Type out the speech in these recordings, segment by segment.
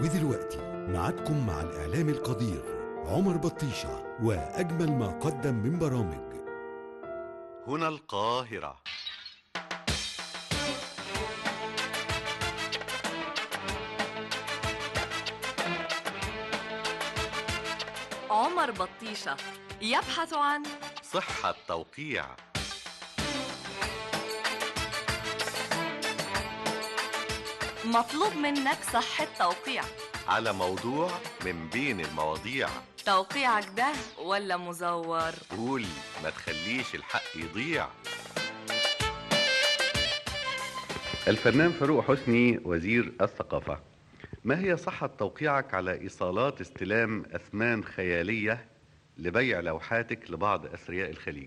ودلوقتي معادكم مع الإعلام القدير عمر بطيشة وأجمل ما قدم من برامج هنا القاهرة عمر بطيشة يبحث عن صحة توقيع مطلوب منك صحة توقيع على موضوع من بين المواضيع توقيعك ده ولا مزور قول ما تخليش الحق يضيع الفنان فاروق حسني وزير الثقافة ما هي صحة توقيعك على إيصالات استلام أثمان خيالية لبيع لوحاتك لبعض أثرياء الخليج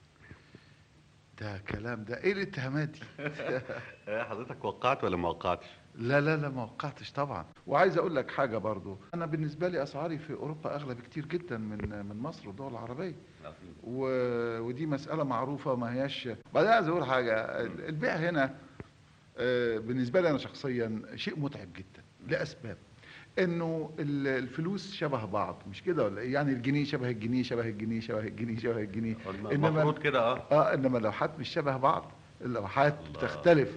ده كلام ده ايه الاتهامات دي حضرتك وقعت ولا ما وقعتش لا لا لا ما وقعتش طبعا وعايز اقول لك حاجه برضو انا بالنسبه لي اسعاري في اوروبا اغلى بكتير جدا من من مصر والدول العربيه و... ودي مساله معروفه ما هياش بعدين عايز اقول حاجه البيع هنا آه، بالنسبه لي انا شخصيا شيء متعب جدا لاسباب انه ال- الفلوس شبه بعض مش كده ولا إيه؟ يعني الجنيه شبه الجنيه شبه الجنيه شبه الجنيه شبه الجنيه المفروض كده اه اه انما اللوحات مش شبه بعض اللوحات الله. بتختلف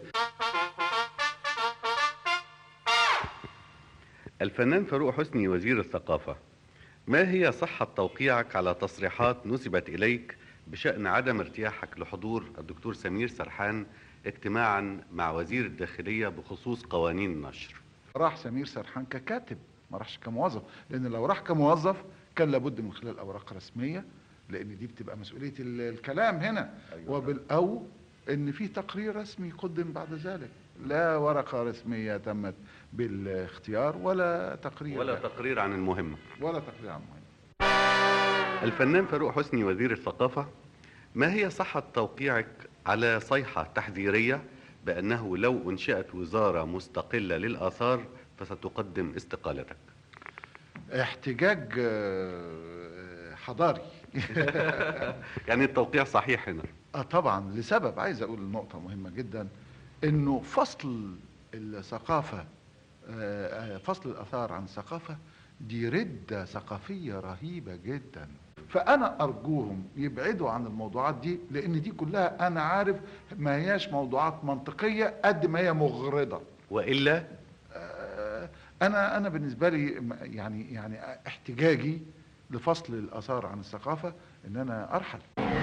الفنان فاروق حسني وزير الثقافة ما هي صحة توقيعك على تصريحات نسبت إليك بشأن عدم ارتياحك لحضور الدكتور سمير سرحان اجتماعا مع وزير الداخلية بخصوص قوانين النشر راح سمير سرحان ككاتب ما راحش كموظف لان لو راح كموظف كان لابد من خلال اوراق رسميه لان دي بتبقى مسؤوليه ال- الكلام هنا أيوة. وبال او ان في تقرير رسمي قدم بعد ذلك لا ورقه رسميه تمت بالاختيار ولا تقرير ولا تقرير عن المهمة ولا تقرير عن مهم الفنان فاروق حسني وزير الثقافة ما هي صحة توقيعك على صيحة تحذيرية بأنه لو أنشأت وزارة مستقلة للآثار فستقدم استقالتك احتجاج آه، حضاري يعني التوقيع صحيح هنا اه طبعا لسبب عايز اقول نقطة مهمة جدا انه فصل الثقافة آه، آه، فصل الاثار عن الثقافة دي ردة ثقافية رهيبة جدا فانا ارجوهم يبعدوا عن الموضوعات دي لان دي كلها انا عارف ما هياش موضوعات منطقية قد ما هي مغرضة وإلا آه، انا انا بالنسبة لي م- يعني يعني احتجاجي لفصل الاثار عن الثقافة ان انا ارحل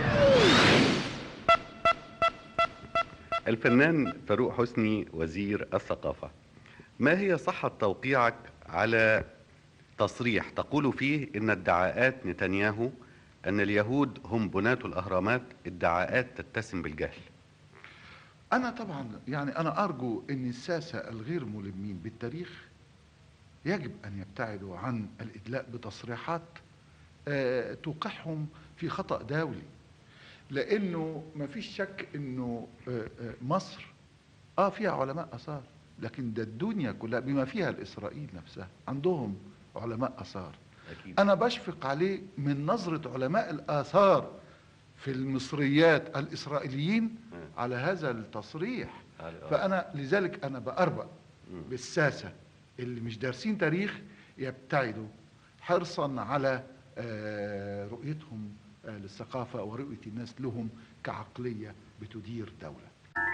الفنان فاروق حسني وزير الثقافة ما هي صحة توقيعك على تصريح تقول فيه إن ادعاءات نتنياهو أن اليهود هم بناة الأهرامات ادعاءات تتسم بالجهل أنا طبعا يعني أنا أرجو أن الساسة الغير ملمين بالتاريخ يجب أن يبتعدوا عن الإدلاء بتصريحات آه، توقعهم في خطأ دولي لأنه ما فيش شك أنه آه، آه، مصر آه فيها علماء آثار لكن ده الدنيا كلها بما فيها الإسرائيل نفسها عندهم علماء آثار أكيد أنا بشفق عليه من نظرة علماء الآثار في المصريات الإسرائيليين على هذا التصريح فأنا لذلك أنا بأربأ مم. بالساسة اللي مش دارسين تاريخ يبتعدوا حرصا على آه، رؤيتهم آه، للثقافة ورؤية الناس لهم كعقلية بتدير دولة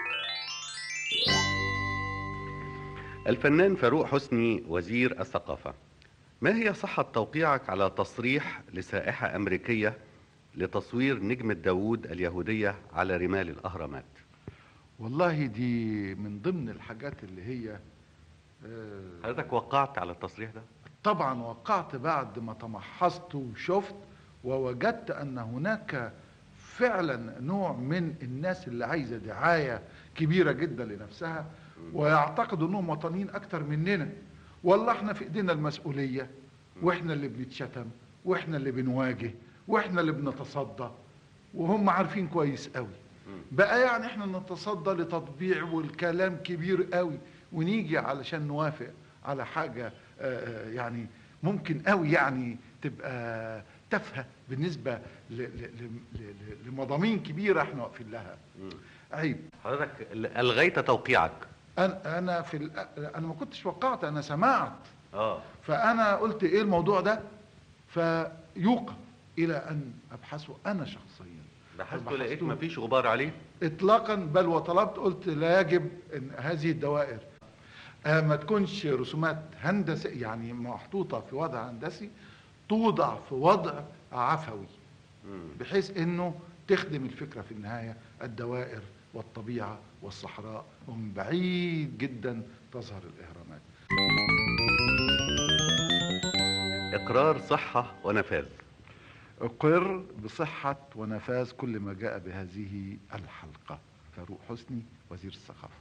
الفنان فاروق حسني وزير الثقافة ما هي صحة توقيعك على تصريح لسائحة أمريكية لتصوير نجمة داوود اليهودية على رمال الأهرامات والله دي من ضمن الحاجات اللي هي آه، حضرتك وقعت على التصريح ده؟ طبعا وقعت بعد ما تمحصت وشفت ووجدت ان هناك فعلا نوع من الناس اللي عايزه دعايه كبيره جدا لنفسها ويعتقدوا انهم وطنيين اكتر مننا والله احنا في ايدينا المسؤوليه واحنا اللي بنتشتم واحنا اللي بنواجه واحنا اللي بنتصدى وهم عارفين كويس قوي بقى يعني احنا نتصدى لتطبيع والكلام كبير قوي ونيجي علشان نوافق على حاجة آه، آه، يعني ممكن قوي يعني تبقى تافهة بالنسبة ل- ل- ل- ل- لمضامين كبيرة احنا واقفين لها عيب حضرتك ألغيت توقيعك انا انا في ال- انا ما كنتش وقعت انا سمعت اه فانا قلت ايه الموضوع ده فيوقف الى ان ابحثه انا شخصيا بحثت بحثته. لقيت مفيش غبار عليه اطلاقا بل وطلبت قلت لا يجب ان هذه الدوائر آه، ما تكونش رسومات هندسية يعني محطوطة في وضع هندسي توضع في وضع عفوي بحيث انه تخدم الفكرة في النهاية الدوائر والطبيعة والصحراء ومن بعيد جدا تظهر الإهرامات اقرار صحة ونفاذ أقر بصحة ونفاذ كل ما جاء بهذه الحلقة فاروق حسني وزير الثقافة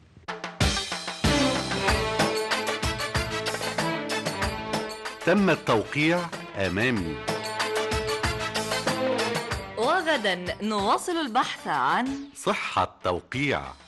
تم التوقيع امامي وغدا نواصل البحث عن صحة توقيع